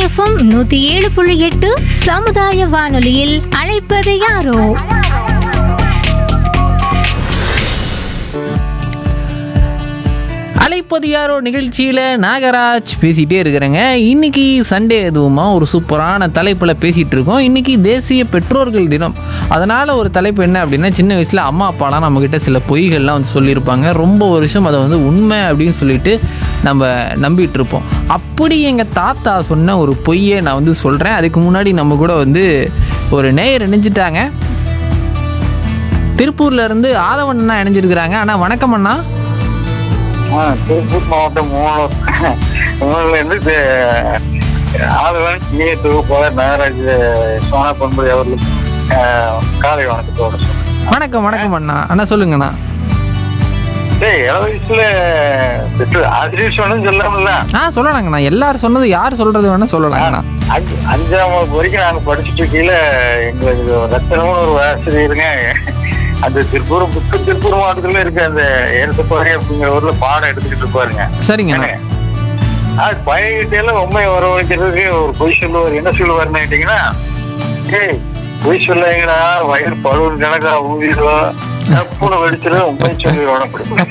FM நூத்தி ஏழு புள்ளி எட்டு சமுதாய வானொலியில் அழைப்பது யாரோ அலைப்பது யாரோ நிகழ்ச்சியில் நாகராஜ் பேசிகிட்டே இருக்கிறேங்க இன்னைக்கு சண்டே எதுவுமா ஒரு சூப்பரான தலைப்பில் பேசிகிட்டு இருக்கோம் இன்னைக்கு தேசிய பெற்றோர்கள் தினம் அதனால் ஒரு தலைப்பு என்ன அப்படின்னா சின்ன வயசில் அம்மா அப்பாலாம் நம்மக்கிட்ட சில பொய்கள்லாம் வந்து சொல்லியிருப்பாங்க ரொம்ப வருஷம் அதை வந்து உண்மை அப்படின்னு சொல்லிட்டு நம்ம நம்பிட்டு இருப்போம் அப்படி எங்கள் தாத்தா சொன்ன ஒரு பொய்யை நான் வந்து சொல்கிறேன் அதுக்கு முன்னாடி நம்ம கூட வந்து ஒரு நேயர் இணைஞ்சிட்டாங்க திருப்பூர்ல இருந்து ஆதவன் அண்ணா இணைஞ்சிருக்கிறாங்க அண்ணா வணக்கம் அண்ணா ஆ, திருப்பூர் மாவட்டம் மூணூர் மூணுல இருந்து இது, ஆதவன் இணைய தொகுப்பாளர் நாகராஜ் சோனா பண்புரி அவர்களுக்கு ஆ, காலை வணக்கத்தோட சொல்றேன். வணக்கம் வணக்கம் அண்ணா அண்ணா சொல்லுங்கண்ணா டேய் இள வயசுல பெற்று ஆசிரியர் சொன்னு சொல்லாமல ஆ சொல்லலாங்கண்ணா எல்லாரும் சொன்னது யார் சொல்றது வேணா சொல்லலாங்கண்ணா அஞ்சு அஞ்சாம் வகுப்பு வரைக்கும் நாங்க படிச்சுட்டு இருக்கையில எங்களுக்கு ரத்தனம்னு ஒரு ஆசிரியருங்க அந்த திருப்பூர் புத்து திருப்பூர் மாவட்டத்துல இருக்க அந்த ஏரசப்பாடி அப்படிங்கிற ஊர்ல பாடம் எடுத்துக்கிட்டு இருப்பாருங்க சரிங்கண்ணா அது பழகிட்டே உண்மையை வரவழைக்கிறதுக்கு ஒரு பொய் சொல்லுவார் என்ன சொல்லுவாருன்னு கேட்டீங்கன்னா ஏய் பொய் சொல்லாங்கடா வயிறு பழுவன் கணக்கா ஊதிடுவோம் பூனை வெடிச்சிடும் உண்மை சொல்லிடுவோம்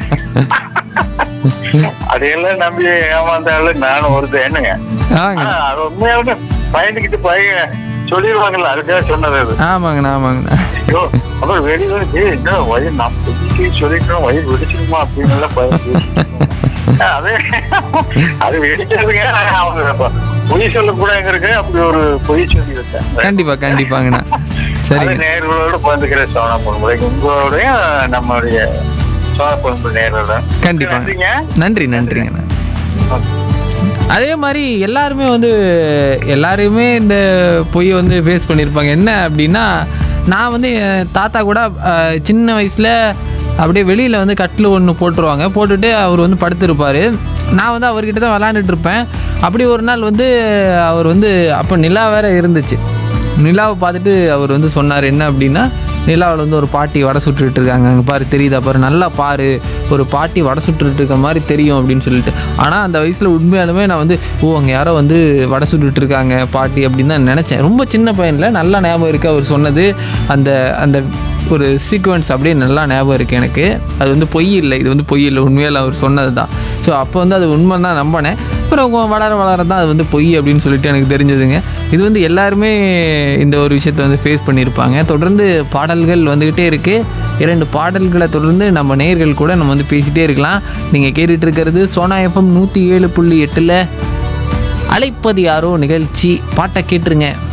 அதையெல்லாம் நம்பி ஏமாந்தாலும் நானும் ஒருத்தன் என்னங்க ஆங்க ஆனா அது உண்மையாவே பயந்துக்கிட்டு பையன் சொல்லிடுவாங்கல்ல அதுக்காக சொன்னது அது ஆமாங்கண்ணா ஆமாங்கண்ணா ஐயோ அப்புறம் வெளியில ஏய், என்ன வயிறு நம்ம புதுசு சொல்லிட்டோம் வயிறு வெடிச்சிருமா அப்படின்னு எல்லாம் பயம் அது அது வெடிக்கிறதுங்க அவங்க அப்ப பொய் சொல்லக்கூடாது இருக்கு அப்படி ஒரு பொய் சொல்லி வச்சேன் கண்டிப்பா கண்டிப்பாங்கண்ணா அது சரிங்க நேர்களோட பகிர்ந்துக்கிற சோனா பொன்முறை உங்களோடைய நம்மளுடைய சோனா பொன்முறை நேர்களோட கண்டிப்பா நன்றிங்க நன்றி நன்றிங்கண்ணா அதே மாதிரி எல்லாருமே வந்து எல்லாருமே இந்த பொய்யை வந்து ஃபேஸ் பண்ணியிருப்பாங்க என்ன அப்படின்னா நான் வந்து என் தாத்தா கூட அஹ், சின்ன வயசில் அப்படியே வெளியில் வந்து கட்டில் ஒன்று போட்டுருவாங்க போட்டுட்டு அவர் வந்து படுத்திருப்பார் நான் வந்து அவர்கிட்ட தான் விளாண்டுட்டு இருப்பேன் அப்படி ஒரு நாள் வந்து அவர் வந்து அப்போ நிலா வேற இருந்துச்சு நிலாவை பார்த்துட்டு அவர் வந்து சொன்னார் என்ன அப்படின்னா நிலாவில் வந்து ஒரு பாட்டி வடை சுட்டுட்டு இருக்காங்க அங்கே பாரு தெரியுதா பாரு நல்லா பாரு ஒரு பாட்டி வடை சுட்டுட்டு இருக்க மாதிரி தெரியும் அப்படின்னு சொல்லிட்டு ஆனால் அந்த வயசில் உண்மையாலுமே நான் வந்து ஓ அங்கே யாரோ வந்து வடை சுட்டுட்டு இருக்காங்க பாட்டி அப்படின்னு தான் நினச்சேன் ரொம்ப சின்ன பையனில் நல்லா ஞாபகம் இருக்குது அவர் சொன்னது அந்த அந்த ஒரு சீக்வன்ஸ் அப்படியே நல்லா ஞாபகம் இருக்குது எனக்கு அது வந்து பொய் இல்லை இது வந்து பொய் இல்லை உண்மையில் அவர் சொன்னது தான் ஸோ அப்போ வந்து அது உண்மை தான் நம்பினேன் அப்புறம் கொ- வளர வளர தான் அது வந்து பொய் அப்படின்னு சொல்லிட்டு எனக்கு தெரிஞ்சதுங்க இது வந்து எல்லாருமே இந்த ஒரு விஷயத்தை வந்து ஃபேஸ் பண்ணியிருப்பாங்க தொடர்ந்து பாடல்கள் வந்துக்கிட்டே இருக்குது இரண்டு பாடல்களை தொடர்ந்து நம்ம நேயர்கள் கூட நம்ம வந்து பேசிகிட்டே இருக்கலாம் நீங்கள் கேட்டுட்டு இருக்கிறது சோனா எஃப்எம் நூற்றி ஏழு புள்ளி எட்டில் அழைப்பது யாரோ நிகழ்ச்சி பாட்டை கேட்டுருங்க